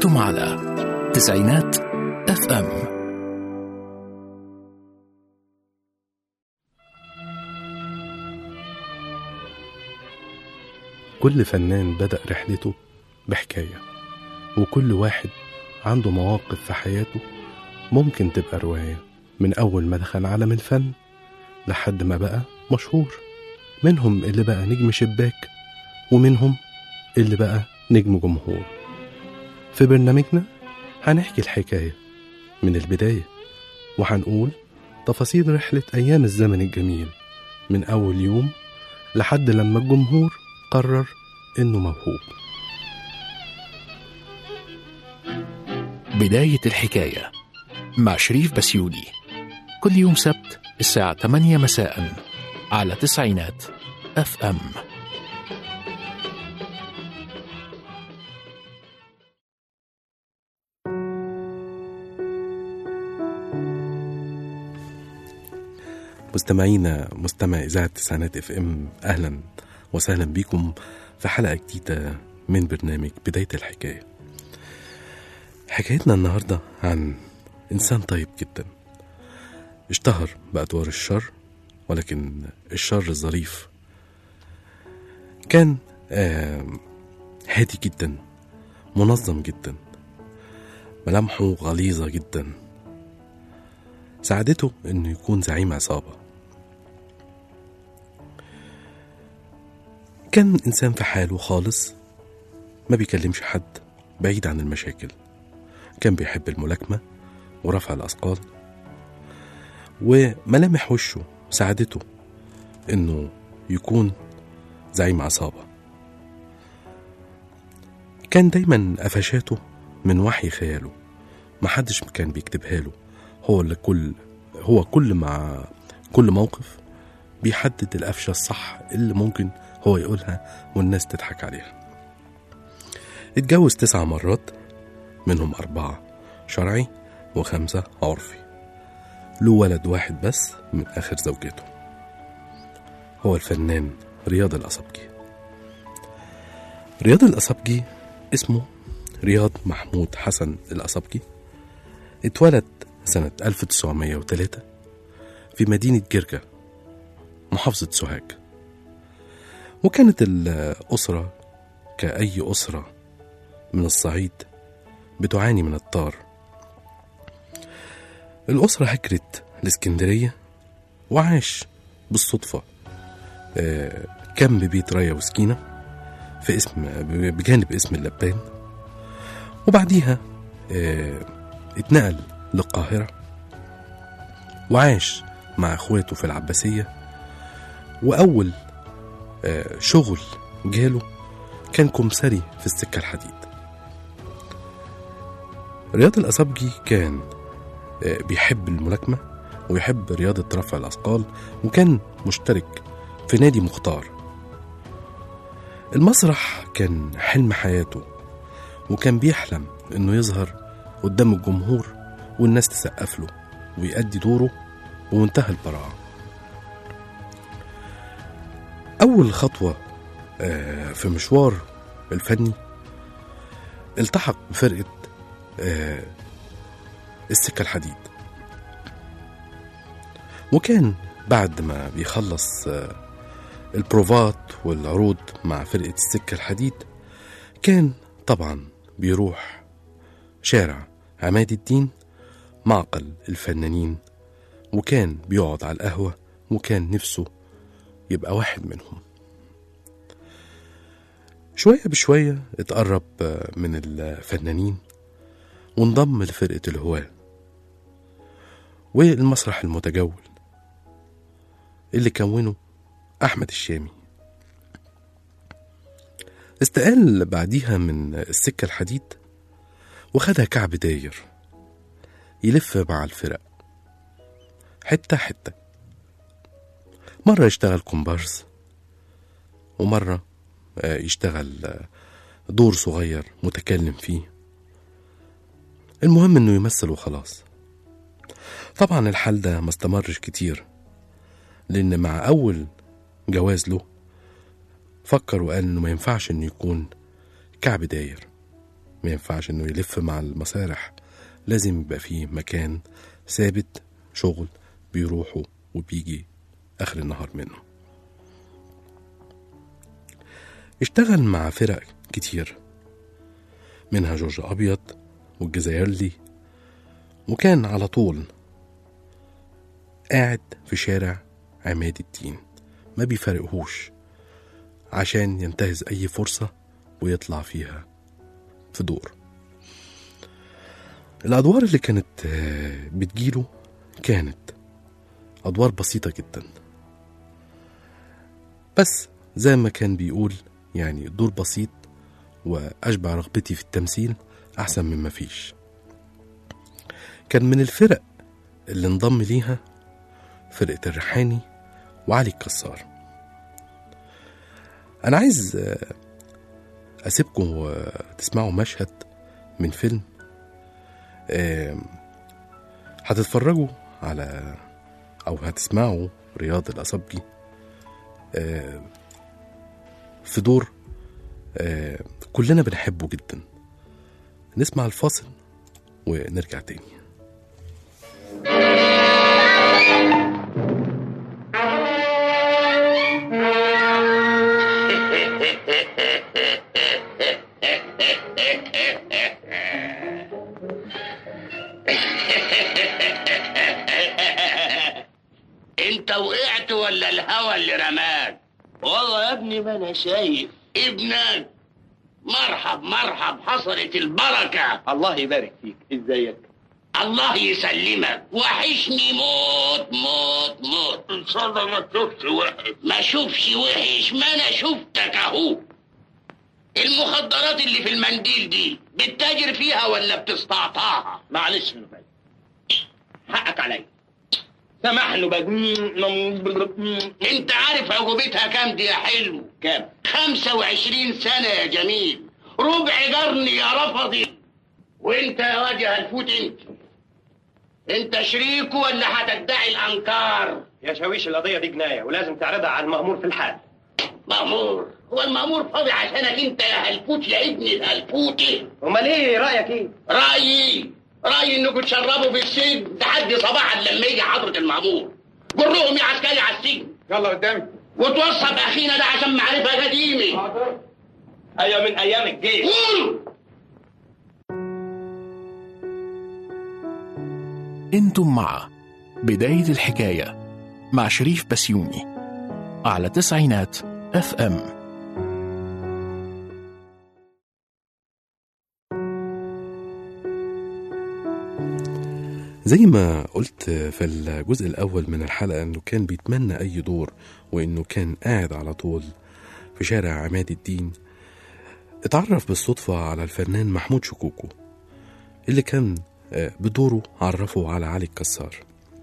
أنتم على تسعينات اف ام كل فنان بدأ رحلته بحكاية وكل واحد عنده مواقف في حياته ممكن تبقى رواية من أول ما دخل عالم الفن لحد ما بقى مشهور منهم اللي بقى نجم شباك ومنهم اللي بقى نجم جمهور في برنامجنا هنحكي الحكاية من البداية وهنقول تفاصيل رحلة أيام الزمن الجميل من أول يوم لحد لما الجمهور قرر إنه موهوب بداية الحكاية مع شريف بسيوني كل يوم سبت الساعة 8 مساء على تسعينات اف ام مستمعينا مستمع إذاعة تسعينات اف ام أهلا وسهلا بكم في حلقة جديدة من برنامج بداية الحكاية حكايتنا النهاردة عن إنسان طيب جدا اشتهر بأدوار الشر ولكن الشر الظريف كان آه هادي جدا منظم جدا ملامحه غليظة جدا ساعدته انه يكون زعيم عصابة كان انسان في حاله خالص ما بيكلمش حد بعيد عن المشاكل كان بيحب الملاكمة ورفع الأثقال وملامح وشه ساعدته انه يكون زعيم عصابة كان دايما قفشاته من وحي خياله محدش كان بيكتبها له هو اللي كل هو كل مع كل موقف بيحدد القفشة الصح اللي ممكن هو يقولها والناس تضحك عليها اتجوز تسع مرات منهم أربعة شرعي وخمسة عرفي له ولد واحد بس من آخر زوجته هو الفنان رياض الأصبجي رياض الأصبجي اسمه رياض محمود حسن الأصبجي اتولد سنة 1903 في مدينة جرجا محافظة سوهاج وكانت الأسرة كأي أسرة من الصعيد بتعاني من الطار الأسرة هجرت لإسكندرية وعاش بالصدفة آه، كان ببيت رايا وسكينة في اسم بجانب اسم اللبان وبعديها آه، اتنقل للقاهرة وعاش مع اخواته في العباسية وأول آه، شغل جاله كان كمسري في السكة الحديد رياض الأصبجي كان آه، بيحب الملاكمة ويحب رياضة رفع الأثقال وكان مشترك في نادي مختار المسرح كان حلم حياته وكان بيحلم انه يظهر قدام الجمهور والناس تسقف له ويأدي دوره ومنتهى البراعة أول خطوة آه، في مشوار الفني التحق بفرقة آه، السكة الحديد وكان بعد ما بيخلص آه، البروفات والعروض مع فرقة السكة الحديد كان طبعا بيروح شارع عماد الدين معقل الفنانين وكان بيقعد على القهوة وكان نفسه يبقى واحد منهم شوية بشوية اتقرب آه، من الفنانين وانضم لفرقة الهواة والمسرح المتجول اللي كونه أحمد الشامي استقال بعديها من السكة الحديد وخدها كعب داير يلف مع الفرق حتة حتة مرة يشتغل كومبارس ومرة آه، يشتغل آه، دور صغير متكلم فيه المهم انه يمثل وخلاص طبعا الحال ده ما استمرش كتير لان مع اول جواز له فكر وقال انه ما ينفعش انه يكون كعب داير ما ينفعش انه يلف مع المسارح لازم يبقى فيه مكان ثابت شغل بيروحوا وبيجي اخر النهار منه اشتغل مع فرق كتير منها جورج ابيض والجزائرلي وكان على طول قاعد في شارع عماد الدين ما بيفرقهوش عشان ينتهز أي فرصة ويطلع فيها في دور الأدوار اللي كانت آه، بتجيله كانت أدوار بسيطة جدا بس زي ما كان بيقول يعني دور بسيط وأشبع رغبتي في التمثيل أحسن من ما فيش كان من الفرق اللي انضم ليها فرقة الريحاني وعلي الكسار أنا عايز آه، أسيبكم وتسمعوا مشهد من فيلم آم، هتتفرجوا على أو هتسمعوا رياض الأصبجي آه، في دور آه، كلنا بنحبه جدا نسمع الفاصل ونرجع تاني انت وقعت ولا الهوى اللي رماك والله يا ابني ما انا شايف ابنك مرحب مرحب حصلت البركة الله يبارك فيك ازيك الله يسلمك وحشني موت موت موت ان شاء الله ما تشوفش وحش ما اشوفش وحش ما انا شفتك اهو المخدرات اللي في المنديل دي بتتاجر فيها ولا بتستعطاها معلش من بعيد حقك عليا سامحني بقى انت عارف عقوبتها كام دي يا حلو كام 25 سنة يا جميل ربع قرن يا رفضي وانت يا وجه الفوت انت انت شريك ولا هتدعي الانكار يا شاويش القضيه دي جنايه ولازم تعرضها على المأمور في الحال مأمور هو المأمور فاضي عشانك انت يا هلفوت يا ابن الهلفوتي امال ايه رايك ايه رأيي رأيي انكم تشربوا في السجن لحد صباحا لما يجي حضرة المأمور جرهم يا عسكري على السجن يلا قدامي وتوصى بأخينا ده عشان معرفة قديمة ايوه من ايام الجيش قول انتم مع بداية الحكاية مع شريف بسيوني على تسعينات اف ام زي ما قلت في الجزء الأول من الحلقة إنه كان بيتمنى أي دور وإنه كان قاعد على طول في شارع عماد الدين اتعرف بالصدفة على الفنان محمود شكوكو اللي كان آه، بدوره عرفه على علي الكسار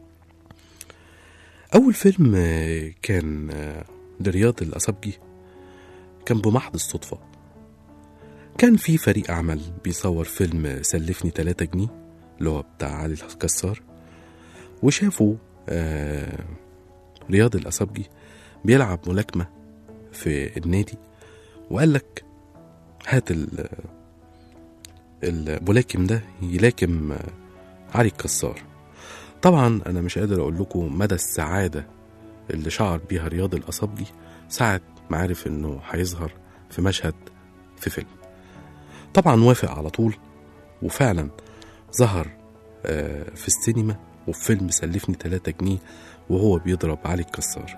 أول فيلم آه، كان آه، لرياض الأصبجي كان بمحض الصدفة كان في فريق عمل بيصور فيلم سلفني 3 جنيه اللي هو بتاع علي الكسار وشافوا آه رياض الأصبجي بيلعب ملاكمة في النادي وقال لك هات ال- الملاكم ده يلاكم آه، علي الكسار طبعا أنا مش قادر أقول لكم مدى السعادة اللي شعر بيها رياض الأصبجي ساعة ما عرف إنه هيظهر في مشهد في فيلم طبعا وافق على طول وفعلا ظهر آه، في السينما وفي فيلم سلفني 3 جنيه وهو بيضرب علي الكسار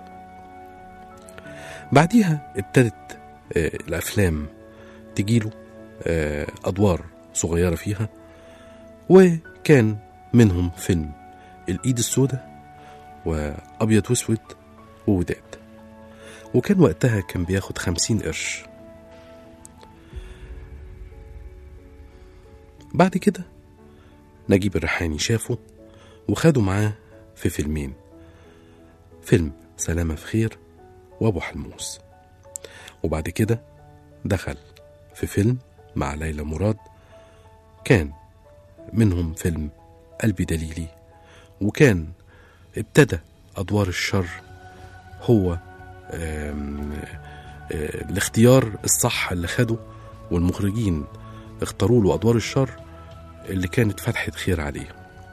بعديها ابتدت آه، الأفلام تجيله آه، أدوار صغيرة فيها وكان منهم فيلم الإيد السوداء وأبيض وأسود ووداد وكان وقتها كان بياخد خمسين قرش بعد كده نجيب الريحاني شافه وخده معاه في فيلمين فيلم سلامة في خير وأبو حلموس وبعد كده دخل في فيلم مع ليلى مراد كان منهم فيلم قلبي دليلي وكان ابتدى أدوار الشر هو آم، آه، الاختيار الصح اللي خده والمخرجين اختاروا له أدوار الشر اللي كانت فتحة خير عليه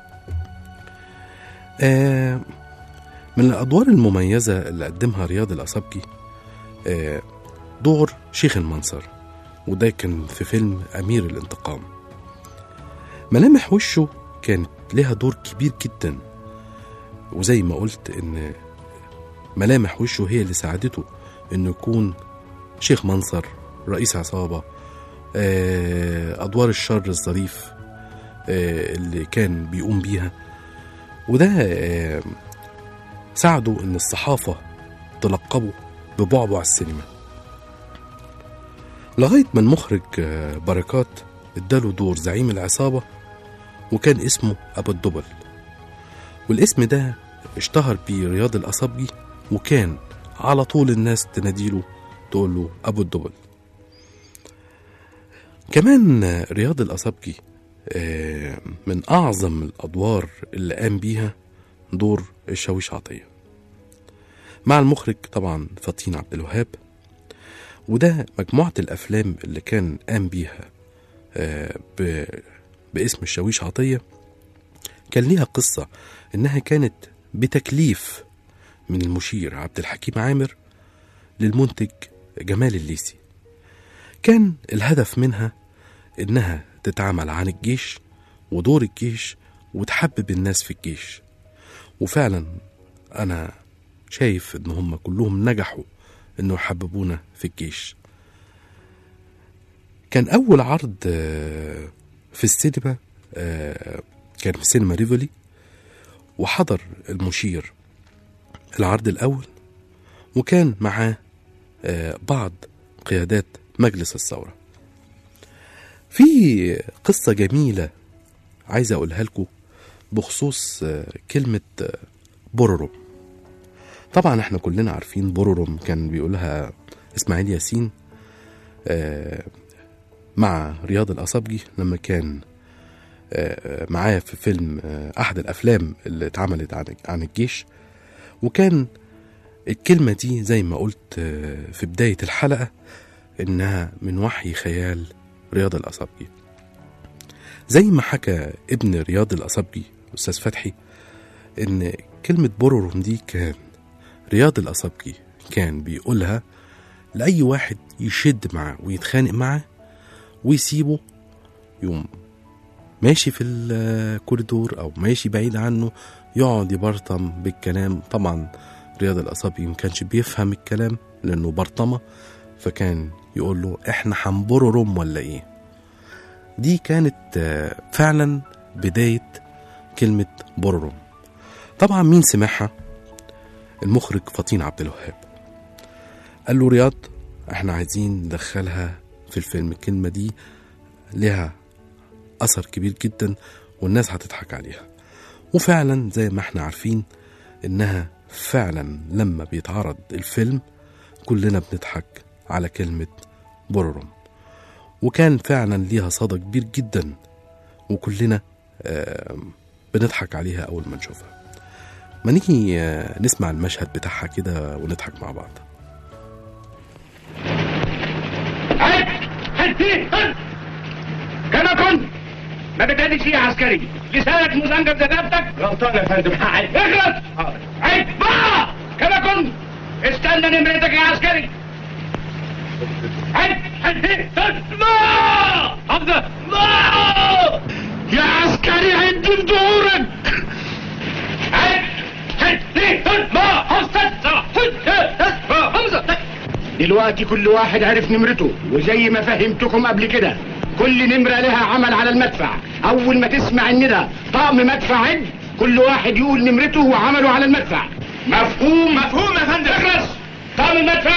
آه من الأدوار المميزة اللي قدمها رياض الأصابجي آه دور شيخ المنصر وده كان في فيلم أمير الانتقام ملامح وشه كانت لها دور كبير جدا وزي ما قلت إن ملامح وشه هي اللي ساعدته إنه يكون شيخ منصر رئيس عصابة آه، أدوار الشر الظريف آه، اللي كان بيقوم بيها وده آه، ساعده إن الصحافة تلقبه ببعبع السينما لغاية ما المخرج آه، بركات اداله دور زعيم العصابة وكان اسمه أبو الدبل والاسم ده اشتهر بيه رياض الأصابجي وكان على طول الناس تناديله تقول له أبو الدبل كمان آه، رياض الأصابجي آه، من أعظم الأدوار اللي قام بيها دور الشاويش عطية مع المخرج طبعا فطين عبد الوهاب وده مجموعة الأفلام اللي كان قام بيها آه، ب- باسم الشاويش عطية كان ليها قصة إنها كانت بتكليف من المشير عبد الحكيم عامر للمنتج جمال الليسي كان الهدف منها إنها تتعامل عن الجيش ودور الجيش وتحبب الناس في الجيش وفعلا أنا شايف إن هم كلهم نجحوا إنه يحببونا في الجيش كان أول عرض آه، في السينما آه، كان في سينما ريفولي وحضر المشير العرض الأول وكان معاه آه، بعض قيادات مجلس الثورة في قصة جميلة عايز أقولها لكم بخصوص آه، كلمة آه، بورورو طبعا احنا كلنا عارفين بورورم كان بيقولها اسماعيل ياسين آه، مع رياض الأصابجي لما كان آه، معاه في فيلم آه، أحد الأفلام اللي اتعملت عن عن الجيش وكان الكلمة دي زي ما قلت آه، في بداية الحلقة إنها من وحي خيال رياض الأصابجي زي ما حكى ابن رياض الأصابجي أستاذ فتحي إن كلمة بورورم دي كان رياض الأصابجي كان بيقولها لأي واحد يشد معاه ويتخانق معاه ويسيبه يقوم ماشي في الكوريدور أو ماشي بعيد عنه يقعد يبرطم بالكلام طبعا رياض الأصابي ما كانش بيفهم الكلام لأنه برطمة فكان يقول له احنا هنبررم ولا ايه دي كانت آه، فعلا بداية كلمة بررم طبعا مين سمعها المخرج فطين عبد الوهاب قال له رياض احنا عايزين ندخلها في الفيلم الكلمة دي لها أثر كبير جدا والناس هتضحك عليها وفعلا زي ما احنا عارفين انها فعلا لما بيتعرض الفيلم كلنا بنضحك على كلمة بررم وكان فعلا ليها صدى كبير جدا وكلنا آم، بنضحك عليها أول ما نشوفها ما نيجي آه، نسمع المشهد بتاعها كده ونضحك مع بعض هات هات فيه هات كما كنت ما بتهدش يا عسكري لسانك مزنجر زجاجتك غلطان يا فندم حقك اخلص عيب بقى كما كنت استنى نمرتك يا عسكري هات هات فيه هات ما حمزة ما يا عسكري عد دورك هات هات فيه هات ما حمزة حمزة دلوقتي كل واحد عرف نمرته وزي ما فهمتكم قبل كده كل نمرة لها عمل على المدفع أول ما تسمع الندى طقم مدفع عد كل واحد يقول نمرته وعمله على المدفع مفهوم مفهوم يا فندم اخلص طقم المدفع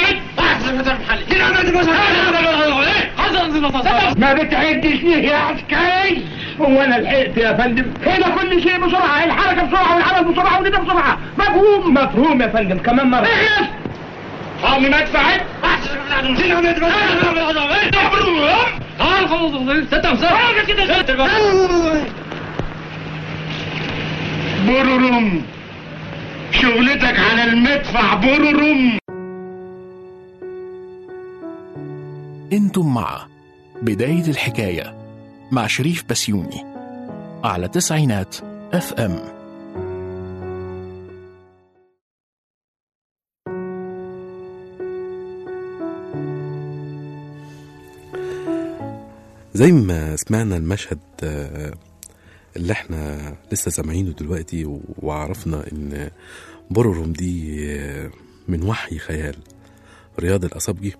عد ما بتعدش ليه يا عسكري هو انا لحقت يا فندم هنا كل شيء بسرعه الحركه بسرعه والعمل بسرعه والندى بسرعه مفهوم مفهوم يا فندم كمان مره اخلص قومي مدفع بررم شغلتك على المدفع بررم انتم مع بداية الحكاية مع شريف بسيوني على تسعينات اف ام زي ما سمعنا المشهد آه، اللي احنا لسه سامعينه دلوقتي و- وعرفنا ان بورروم دي آه، من وحي خيال رياض الأصابجي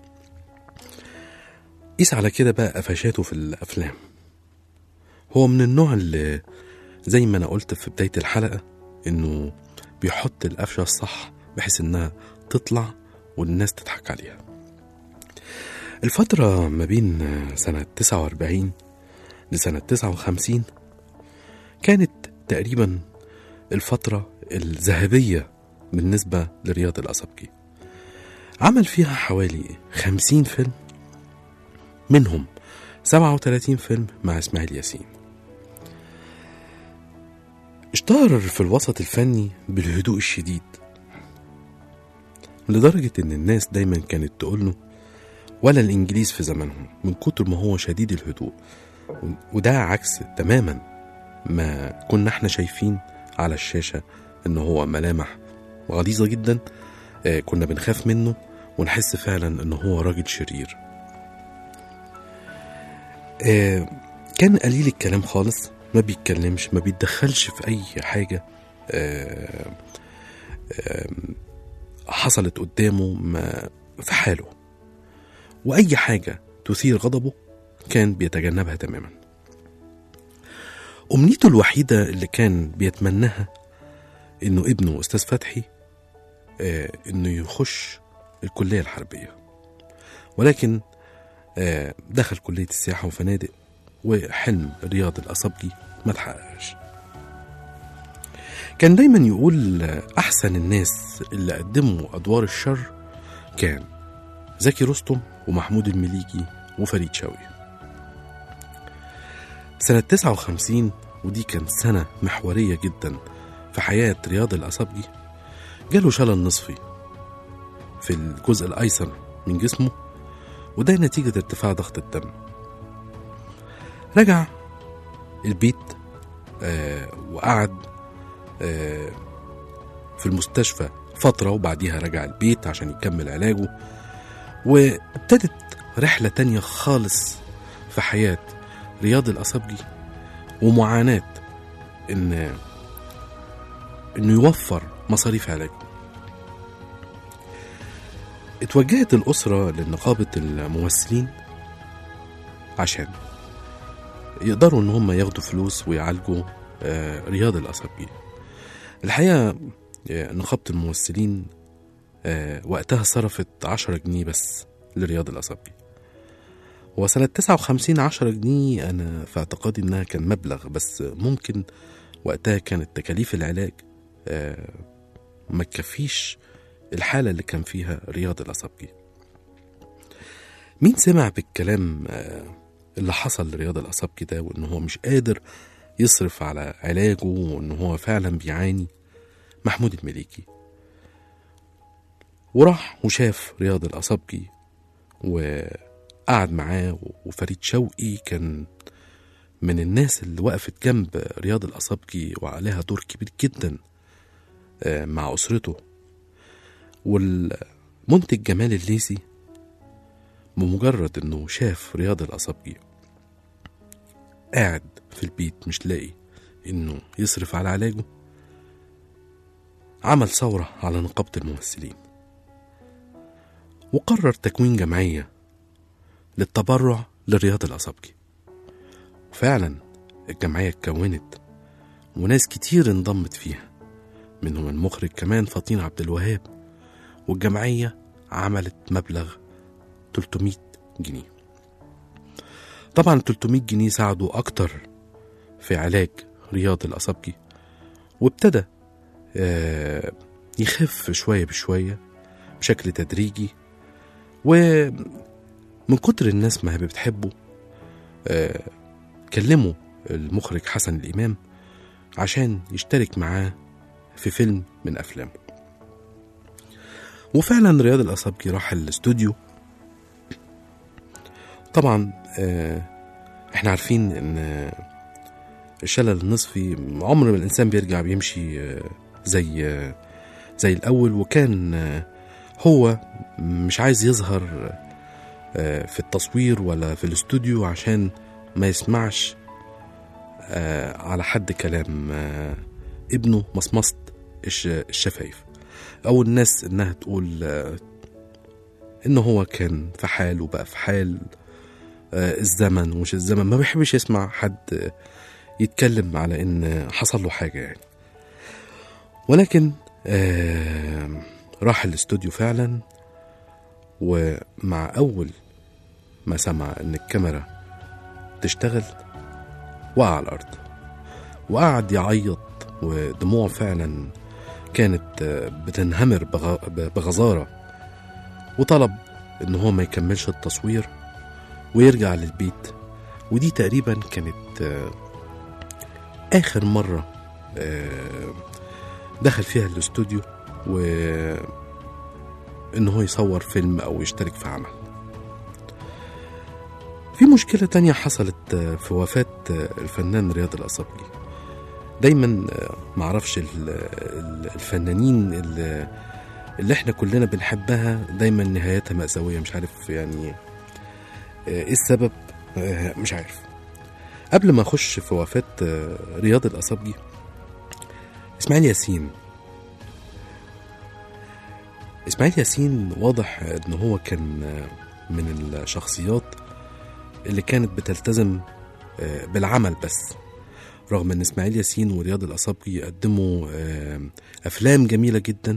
قيس على كده بقى قفشاته في الأفلام هو من النوع اللي زي ما أنا قلت في بداية الحلقة إنه بيحط القفشة الصح بحيث إنها تطلع والناس تضحك عليها الفترة ما بين سنة 49 لسنة 59 كانت تقريبا الفترة الذهبية بالنسبة لرياض الأصابجي عمل فيها حوالي 50 فيلم منهم 37 فيلم مع إسماعيل ياسين اشتهر في الوسط الفني بالهدوء الشديد لدرجة إن الناس دايما كانت تقوله ولا الإنجليز في زمانهم من كتر ما هو شديد الهدوء وده عكس تماما ما كنا احنا شايفين على الشاشة إن هو ملامح غليظة جدا آه، كنا بنخاف منه ونحس فعلا إن هو راجل شرير آه، كان قليل الكلام خالص ما بيتكلمش ما بيتدخلش في أي حاجة آه، آه، حصلت قدامه ما في حاله وأي حاجة تثير غضبه كان بيتجنبها تماما أمنيته الوحيدة اللي كان بيتمناها إنه ابنه أستاذ فتحي آه إنه يخش الكلية الحربية ولكن آه دخل كلية السياحة وفنادق وحلم رياض الأصابجي ما تحققش كان دايما يقول آه، أحسن الناس اللي قدموا أدوار الشر كان زكي رستم ومحمود المليجي وفريد شوقي سنة 59 ودي كانت سنة محورية جدا في حياة رياض الأصابجي جاله شلل نصفي في الجزء الأيسر من جسمه وده نتيجة ارتفاع ضغط الدم رجع البيت آه وقعد آه في المستشفى فترة وبعديها رجع البيت عشان يكمل علاجه وابتدت رحلة تانية خالص في حياة رياض الأصابجي ومعاناة إن إنه يوفر مصاريف علاجه اتوجهت الأسرة لنقابة الممثلين عشان يقدروا إن هم ياخدوا فلوس ويعالجوا آه، رياض الأصابجي الحقيقة آه، نقابة الممثلين آه، وقتها صرفت عشرة جنيه بس لرياض الأصابجي وسنة 59 عشرة جنيه أنا في اعتقادي إنها كان مبلغ بس ممكن وقتها كانت تكاليف العلاج آه، ما تكفيش الحالة اللي كان فيها رياض الأصابجي مين سمع بالكلام آه، اللي حصل لرياض الأصابجي ده وإن هو مش قادر يصرف على علاجه وإن هو فعلا بيعاني محمود المليكي وراح وشاف رياض الأصابجي وقعد معاه وفريد شوقي كان من الناس اللي وقفت جنب رياض الأصابجي وعليها دور كبير جدا آه، مع أسرته والمنتج جمال الليثي بمجرد انه شاف رياض الأصابجي قاعد في البيت مش لاقي انه يصرف على علاجه عمل ثورة على نقابة الممثلين وقرر تكوين جمعية للتبرع لرياض الأصابجي وفعلا الجمعية اتكونت وناس كتير انضمت فيها منهم المخرج كمان فطين عبد الوهاب والجمعية عملت مبلغ 300 جنيه طبعا 300 جنيه ساعدوا أكتر في علاج رياض الأصابجي وابتدى آه، يخف شوية بشوية بشكل تدريجي ومن كتر الناس ما هي بتحبه آه، كلموا المخرج حسن الإمام عشان يشترك معاه في فيلم من أفلامه وفعلا رياض الأصابجي راح الاستوديو طبعا آه، احنا عارفين ان الشلل النصفي عمر ما الانسان بيرجع بيمشي آه، زي آه، زي الاول وكان آه، هو مش عايز يظهر آه، في التصوير ولا في الاستوديو عشان ما يسمعش آه، على حد كلام آه، ابنه مصمصة الش- الشفايف او الناس انها تقول آه، ان هو كان في حال وبقى في حال آه، الزمن ومش الزمن ما بيحبش يسمع حد آه، يتكلم على ان حصل له حاجه يعني ولكن آه راح الاستوديو فعلا ومع اول ما سمع ان الكاميرا تشتغل وقع على الارض وقعد يعيط ودموعه فعلا كانت آه، بتنهمر بغ- بغزاره وطلب ان هو ما يكملش التصوير ويرجع للبيت ودي تقريبا كانت آه، اخر مره آه، دخل فيها الاستوديو و ان هو يصور فيلم او يشترك في عمل في مشكلة تانية حصلت آه، في وفاة آه، الفنان رياض الأصابجي دايما آه، معرفش ال- ال- الفنانين اللي, اللي احنا كلنا بنحبها دايما نهايتها مأساوية مش عارف يعني آه، ايه السبب آه، مش عارف قبل ما اخش في وفاة آه، رياض الأصابجي اسماعيل ياسين اسماعيل ياسين واضح ان هو كان آه، من الشخصيات اللي كانت بتلتزم آه، بالعمل بس رغم ان اسماعيل ياسين ورياض الأصابجي قدموا آه، افلام جميلة جدا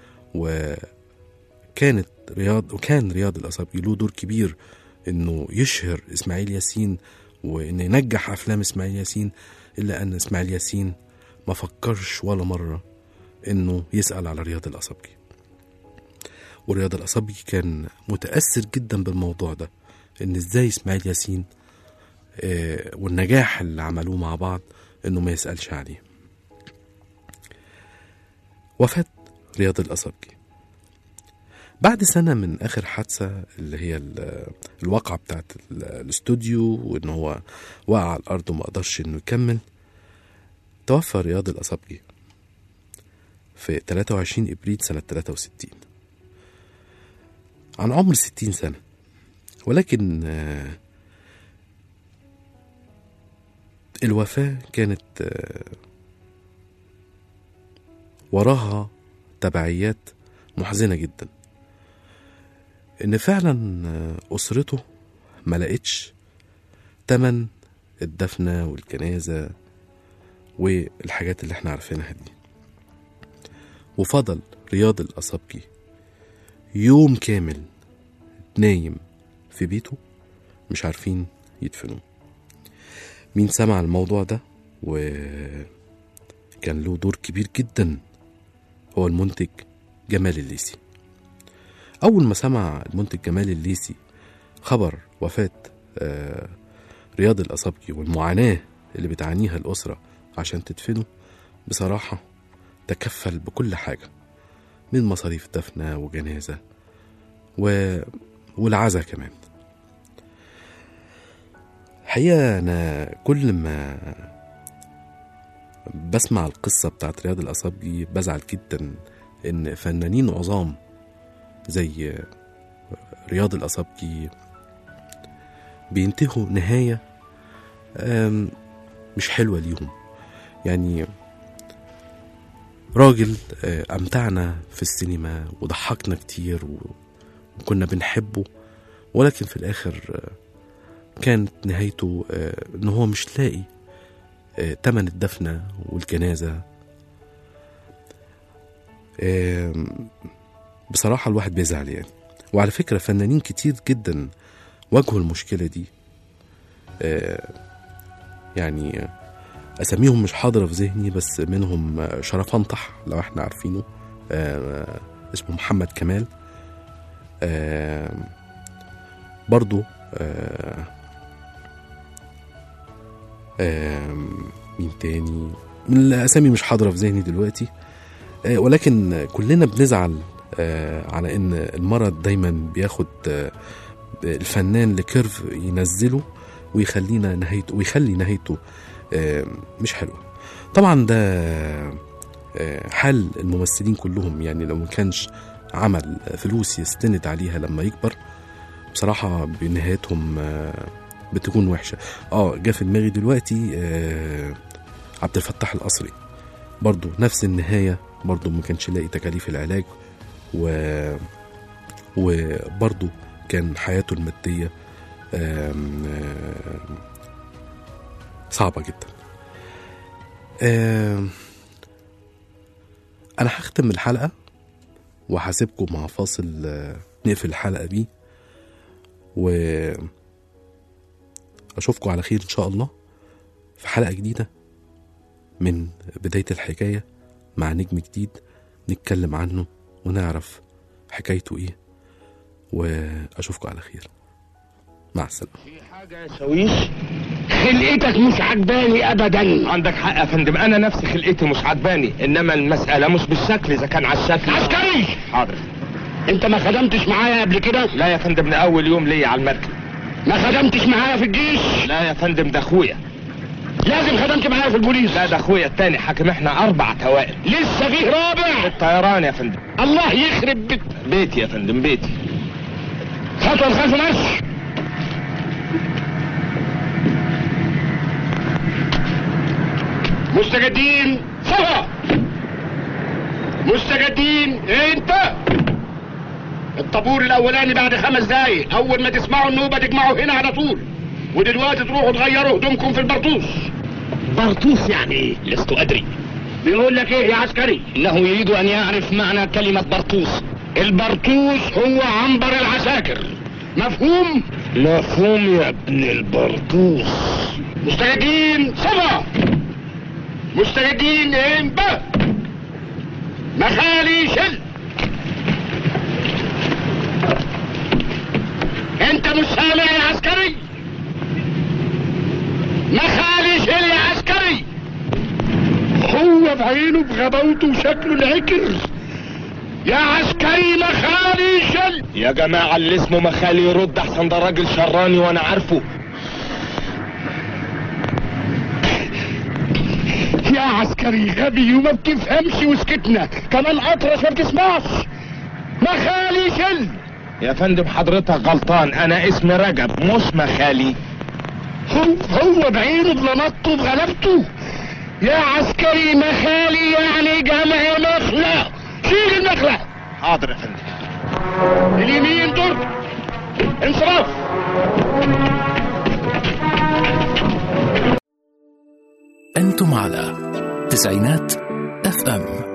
وكانت رياض وكان رياض الأصابجي له دور كبير انه يشهر اسماعيل ياسين وان ينجح افلام اسماعيل ياسين الا ان اسماعيل ياسين ما فكرش ولا مره انه يسال على رياض الاصابجي ورياض الاصابجي كان متاثر جدا بالموضوع ده ان ازاي اسماعيل ياسين آه، والنجاح اللي عملوه مع بعض انه ما يسالش عليه وفاه رياض الاصابجي بعد سنة من آخر حادثة اللي هي ال- الواقعة بتاعت ال- الاستوديو وإن هو وقع على الأرض وما قدرش إنه يكمل توفى رياض الأصابجي في 23 إبريل سنة 63 عن عمر 60 سنة ولكن آه، الوفاة كانت آه، وراها تبعيات محزنة جدا ان فعلا آه، اسرته ما لقتش تمن الدفنة والجنازة والحاجات اللي احنا عارفينها دي وفضل رياض الأصابجي يوم كامل نايم في بيته مش عارفين يدفنوه مين سمع الموضوع ده وكان له دور كبير جدا هو المنتج جمال الليثي أول ما سمع المنتج جمال الليثي خبر وفاة آه، رياض الأصابجي والمعاناة اللي بتعانيها الأسرة عشان تدفنه بصراحة تكفل بكل حاجة من مصاريف دفنة وجنازة و... والعزا كمان الحقيقة أنا كل ما بسمع القصة بتاعت رياض الأصابجي بزعل جدا إن فنانين عظام زي رياض الأصابجي بينتهوا نهاية آم، مش حلوة ليهم يعني راجل آه، أمتعنا في السينما وضحكنا كتير و- وكنا بنحبه ولكن في الآخر آه، كانت نهايته آه، إن هو مش لاقي آه، تمن الدفنة والجنازة آم، بصراحة الواحد بيزعل يعني وعلى فكرة فنانين كتير جدا واجهوا المشكلة دي آه، يعني آه، أساميهم مش حاضرة في ذهني بس منهم آه، شرف أنطح لو احنا عارفينه آه، اسمه محمد كمال آه، برضو آه، آه، مين تاني من الأسامي مش حاضرة في ذهني دلوقتي آه، ولكن كلنا بنزعل آه، على ان المرض دايما بياخد آه، الفنان لكيرف ينزله ويخلينا نهايته ويخلي نهايته آه، مش حلوه طبعا ده آه، حال الممثلين كلهم يعني لو ما كانش عمل فلوس يستند عليها لما يكبر بصراحة بنهايتهم آه، بتكون وحشة اه جه في دماغي دلوقتي آه، عبد الفتاح القصري برضو نفس النهاية برضو ما كانش لاقي تكاليف العلاج و وبرضو كان حياته المادية آم، آم، صعبة جدا آم، أنا هختم الحلقة وهسيبكم مع فاصل آه، نقفل الحلقة بيه و أشوفكم على خير إن شاء الله في حلقة جديدة من بداية الحكاية مع نجم جديد نتكلم عنه ونعرف حكايته إيه وأشوفكم على خير مع السلامة حاجة يا شاويش خلقتك مش عجباني ابدا عندك حق يا فندم انا نفسي خلقتي مش عجباني انما المسألة مش بالشكل اذا كان على الشكل عسكري حاضر انت ما خدمتش معايا قبل كده لا يا فندم ده اول يوم ليا على المركب ما خدمتش معايا في الجيش لا يا فندم ده اخويا لازم خدمت معايا في البوليس لا ده اخويا التاني حاكم احنا اربع توائم لسه فيه رابع الطيران يا فندم الله يخرب بيت بيتي يا فندم بيتي خطوه الخلف ماشي مستجدين صفا مستجدين إيه انت الطابور الاولاني بعد خمس دقايق اول ما تسمعوا النوبه تجمعوا هنا على طول ودلوقتي تروحوا تغيروا هدومكم في البرطوس برطوس يعني ايه لست ادري بيقول لك ايه يا عسكري انه يريد ان يعرف معنى كلمه برطوس البرطوس هو عنبر العساكر مفهوم مفهوم يا ابن البرطوس مستجدين صفا مستجدين امبا مخالي شل انت مش سامع يا عسكري مخالي شل يا عسكري هو بعينه بغباوته وشكله العكر يا عسكري مخالي شل يا جماعة اللي اسمه مخالي يرد احسن ده راجل شراني وانا عارفه يا عسكري غبي وما بتفهمش وسكتنا كمان اطرش ما بتسمعش مخالي شل يا فندم حضرتك غلطان انا اسمي رجب مش مخالي هو هو بعينه بلمطه بغلبته يا عسكري مخالي يعني جمع مخلة شيل المخلة حاضر يا فندم اليمين دور انصراف أنتم على تسعينات اف ام